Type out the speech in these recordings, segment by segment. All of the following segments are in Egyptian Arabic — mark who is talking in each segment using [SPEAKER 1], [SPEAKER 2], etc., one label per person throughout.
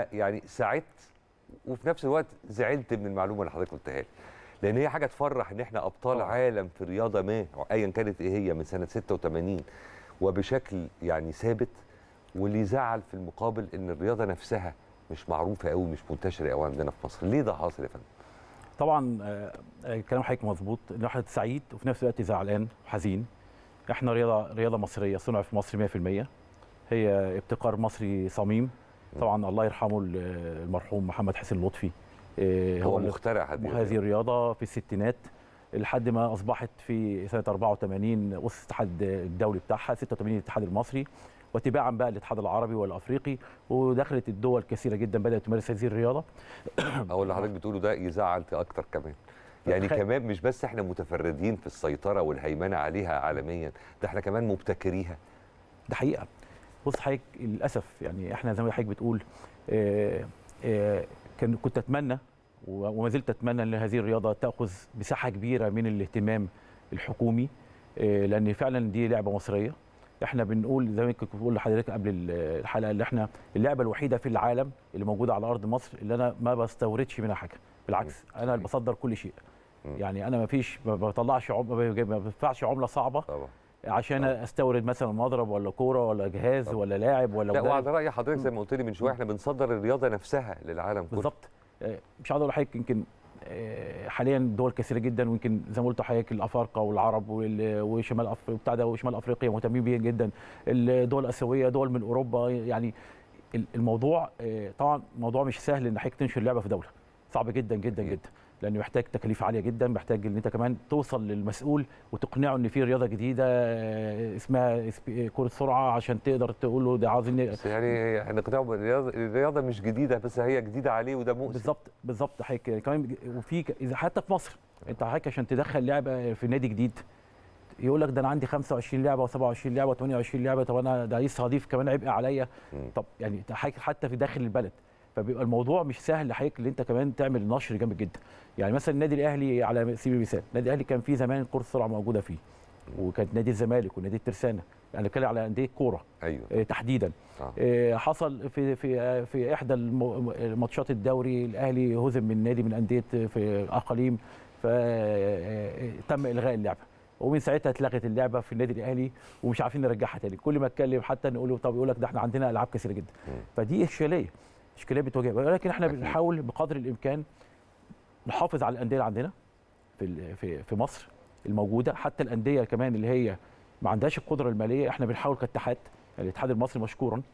[SPEAKER 1] يعني سعدت وفي نفس الوقت زعلت من المعلومه اللي حضرتك قلتها لي لان هي حاجه تفرح ان احنا ابطال
[SPEAKER 2] طبعاً.
[SPEAKER 1] عالم في رياضه ما ايا كانت ايه هي من سنه 86 وبشكل يعني ثابت واللي يزعل في المقابل ان الرياضه نفسها مش معروفه قوي مش منتشره قوي عندنا في مصر ليه ده حاصل يا فندم
[SPEAKER 2] طبعا آه، آه، كلام حضرتك مظبوط الواحد سعيد وفي نفس الوقت زعلان وحزين احنا رياضه رياضه مصريه صنع في مصر 100% هي ابتكار مصري صميم طبعا الله يرحمه ال- المرحوم محمد حسين لطفي آه،
[SPEAKER 1] هو
[SPEAKER 2] اللي
[SPEAKER 1] مخترع هذه
[SPEAKER 2] هذه الرياضه في الستينات لحد ما اصبحت في سنه 84 اسس الاتحاد الدولي بتاعها 86 الاتحاد المصري وتباعا بقى الاتحاد العربي والافريقي ودخلت الدول كثيره جدا بدات تمارس هذه الرياضه
[SPEAKER 1] او اللي حضرتك بتقوله ده يزعل اكتر كمان يعني
[SPEAKER 2] تخيل.
[SPEAKER 1] كمان مش بس احنا متفردين في السيطره والهيمنه عليها عالميا ده احنا كمان مبتكريها
[SPEAKER 2] ده حقيقه بص حضرتك للاسف يعني احنا زي ما حضرتك بتقول آه، آه، كان كنت اتمنى و- وما زلت اتمنى ان هذه الرياضه تاخذ مساحه كبيره من الاهتمام الحكومي آه، لان فعلا دي لعبه مصريه احنا بنقول زي ما كنت بقول لحضرتك قبل ال- الحلقه اللي احنا اللعبه الوحيده في العالم اللي موجوده على ارض مصر اللي انا ما بستوردش منها حاجه بالعكس انا اللي بصدر كل شيء
[SPEAKER 1] مم.
[SPEAKER 2] يعني انا ما فيش ما بطلعش عم- ما بجيب- ما بدفعش عمله صعبه
[SPEAKER 1] طبعا
[SPEAKER 2] عشان استورد مثلا مضرب ولا كوره ولا جهاز
[SPEAKER 1] طبعا.
[SPEAKER 2] ولا لاعب ولا
[SPEAKER 1] لا
[SPEAKER 2] مدرب.
[SPEAKER 1] وعلى راي حضرتك زي ما قلت لي من شويه احنا بنصدر الرياضه نفسها للعالم كله
[SPEAKER 2] بالظبط آه، مش عاوز اقول لحضرتك يمكن آه، حاليا دول كثيره جدا ويمكن زي ما قلت لحضرتك الافارقه والعرب وال- وشمال أف... بتاع ده وشمال افريقيا مهتمين بيها جدا الدول الاسيويه دول من اوروبا يعني ال- الموضوع آه، طبعا موضوع مش سهل ان حضرتك تنشر لعبه في دوله صعب جدا جدا
[SPEAKER 1] أكيد.
[SPEAKER 2] جدا لانه محتاج تكاليف عاليه جدا محتاج ان انت كمان توصل للمسؤول وتقنعه ان في رياضه جديده آه، اسمها سبي- كره سرعه عشان تقدر تقول له ده عاوزين
[SPEAKER 1] بس يعني هنقنعه بالرياضه الرياضه مش جديده بس هي جديده عليه وده مؤسف
[SPEAKER 2] بالظبط بالظبط حضرتك كمان بج- وفي ك- اذا حتى في مصر انت حضرتك عشان تدخل لعبه في نادي جديد يقول لك ده انا عندي 25 لعبه و27 لعبه و28 لعبه طب انا ده لسه هضيف كمان عبء عليا
[SPEAKER 1] مم.
[SPEAKER 2] طب يعني حضرتك حتى في داخل البلد فبيبقى الموضوع مش سهل لحضرتك ان انت كمان تعمل نشر جامد جدا يعني مثلا النادي الاهلي على سبيل المثال النادي الاهلي كان فيه زمان كره السرعه موجوده فيه وكانت نادي الزمالك ونادي الترسانه يعني بتكلم على انديه كوره
[SPEAKER 1] ايوه
[SPEAKER 2] آه، تحديدا
[SPEAKER 1] آه.
[SPEAKER 2] آه، حصل في في آه، في احدى الم- ماتشات الدوري الاهلي هزم من نادي من انديه في الاقاليم فتم الغاء اللعبه ومن ساعتها اتلغت اللعبه في النادي الاهلي ومش عارفين نرجعها تاني كل ما اتكلم حتى نقول له طب يقول لك ده احنا عندنا العاب كثيره جدا
[SPEAKER 1] مم.
[SPEAKER 2] فدي اشكاليه اشكاليه بتواجه ولكن احنا
[SPEAKER 1] أكيد.
[SPEAKER 2] بنحاول بقدر الامكان نحافظ على الانديه اللي عندنا في ال- في في مصر الموجوده حتى الانديه كمان اللي هي ما عندهاش القدره الماليه احنا بنحاول كاتحاد يعني الاتحاد المصري مشكورا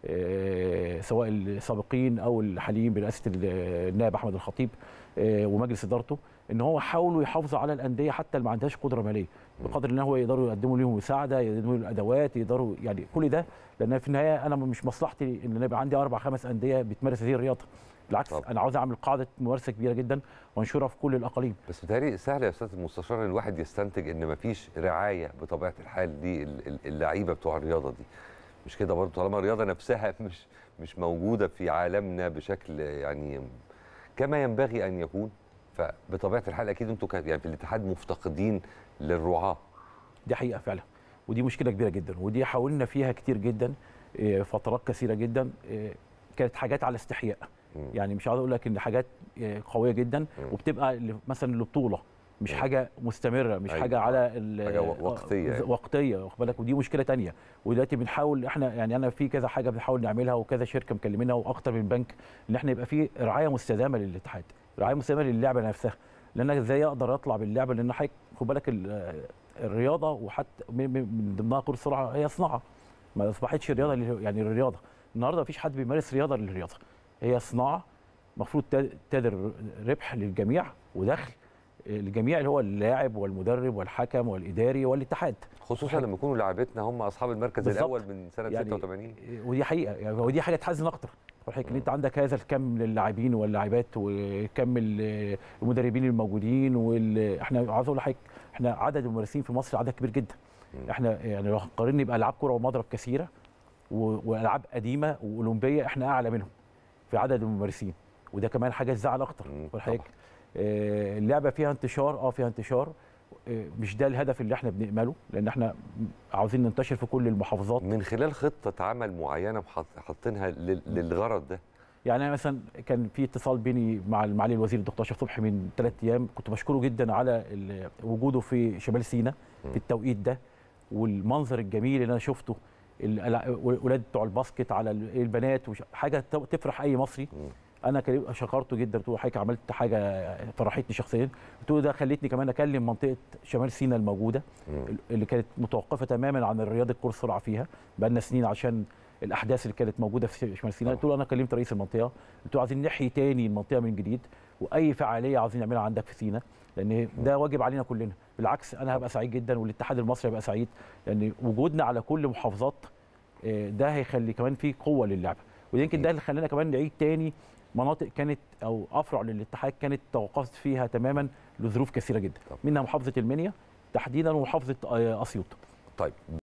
[SPEAKER 2] آه، سواء السابقين او الحاليين برئاسه ال- النائب احمد الخطيب آه، ومجلس ادارته ان هو حاولوا يحافظوا على الانديه حتى اللي ما عندهاش قدره ماليه بقدر ان هو يقدروا يقدموا لهم مساعده يقدموا لهم الادوات يقدروا يعني كل ده لان في النهايه انا مش مصلحتي ان يبقى عندي اربع خمس انديه بتمارس هذه الرياضه بالعكس
[SPEAKER 1] طبعا.
[SPEAKER 2] انا عاوز اعمل قاعده ممارسه كبيره جدا وانشرها في كل الاقاليم
[SPEAKER 1] بس بتهيألي سهل يا استاذ المستشار ان الواحد يستنتج ان مفيش رعايه بطبيعه الحال للعيبه بتوع الرياضه دي مش كده برضه طالما الرياضه نفسها مش مش موجوده في عالمنا بشكل يعني كما ينبغي ان يكون فبطبيعه الحال اكيد انتوا ك- يعني في الاتحاد مفتقدين للرعاه
[SPEAKER 2] دي حقيقه فعلا ودي مشكله كبيره جدا ودي حاولنا فيها كتير جدا إيه، فترات كثيره جدا إيه، كانت حاجات على استحياء
[SPEAKER 1] مم.
[SPEAKER 2] يعني مش عاوز اقول لك ان حاجات إيه، قويه جدا وبتبقى ل- مثلا لبطوله مش
[SPEAKER 1] مم.
[SPEAKER 2] حاجه مستمره مش
[SPEAKER 1] أيوة.
[SPEAKER 2] حاجه على ال-
[SPEAKER 1] حاجة و- وقتية يعني.
[SPEAKER 2] وقتيه واخد بالك ودي مشكله تانية ودلوقتي بنحاول احنا يعني انا في كذا حاجه بنحاول نعملها وكذا شركه مكلمينها واكتر من بنك ان احنا يبقى في رعايه مستدامه للاتحاد رعايه مستدامه للعبه نفسها لان أنا ازاي اقدر اطلع باللعبه لان حضرتك خد بالك ال- الرياضه وحتى من من- من ضمنها كره السرعه هي صناعه ما اصبحتش رياضه لل- يعني الرياضه النهارده مفيش حد بيمارس رياضه للرياضه هي صناعه المفروض تدر ربح للجميع ودخل للجميع اللي هو اللاعب والمدرب والحكم والاداري والاتحاد
[SPEAKER 1] خصوصا لما يكونوا لاعبتنا هم اصحاب المركز
[SPEAKER 2] بالظبط.
[SPEAKER 1] الاول من سنه
[SPEAKER 2] يعني
[SPEAKER 1] 86
[SPEAKER 2] ودي حقيقه يعني ودي حاجه تحزن اكتر حضرتك ان انت عندك هذا الكم من اللاعبين واللاعبات وكم ال- المدربين الموجودين وال... احنا عاوز اقول لحضرتك احنا عدد الممارسين في مصر عدد كبير جدا
[SPEAKER 1] مم.
[SPEAKER 2] احنا يعني لو قارني بالعاب كره ومضرب كثيره و... والعاب قديمه واولمبيه احنا اعلى منهم في عدد الممارسين وده كمان حاجه تزعل اكتر
[SPEAKER 1] مم،
[SPEAKER 2] حضرتك
[SPEAKER 1] طبعاً.
[SPEAKER 2] آه، اللعبه فيها انتشار اه فيها انتشار آه، مش ده الهدف اللي احنا بنأمله لان احنا عاوزين ننتشر في كل المحافظات
[SPEAKER 1] من خلال خطه عمل معينه محط- حاطينها لل- للغرض ده
[SPEAKER 2] يعني أنا مثلا كان في اتصال بيني مع معالي الوزير الدكتور اشرف صبحي من ثلاث ايام كنت بشكره جدا على ال- وجوده في شمال سيناء
[SPEAKER 1] مم.
[SPEAKER 2] في التوقيت ده والمنظر الجميل اللي انا شفته الاولاد بتوع الباسكت على ال- البنات وش- حاجه ت- تفرح اي مصري
[SPEAKER 1] مم.
[SPEAKER 2] انا كان شكرته جدا قلت له حضرتك عملت حاجه فرحتني شخصيا قلت له ده خلتني كمان اكلم منطقه شمال سيناء الموجوده
[SPEAKER 1] مم.
[SPEAKER 2] اللي كانت متوقفه تماما عن الرياضه كره السرعه فيها بقالنا سنين عشان الاحداث اللي كانت موجوده في شمال سيناء قلت له انا كلمت رئيس المنطقه قلت له عايزين نحيي تاني المنطقه من جديد واي فعاليه عايزين نعملها عندك في سيناء لان ده واجب علينا كلنا بالعكس انا هبقى سعيد جدا والاتحاد المصري هيبقى سعيد لان وجودنا على كل محافظات آه، ده هيخلي كمان في قوه للعبه ويمكن ده اللي خلانا كمان نعيد تاني مناطق كانت او افرع للاتحاد كانت توقفت فيها تماما لظروف كثيره جدا
[SPEAKER 1] طب.
[SPEAKER 2] منها محافظه المنيا تحديدا ومحافظه آه، اسيوط
[SPEAKER 1] طيب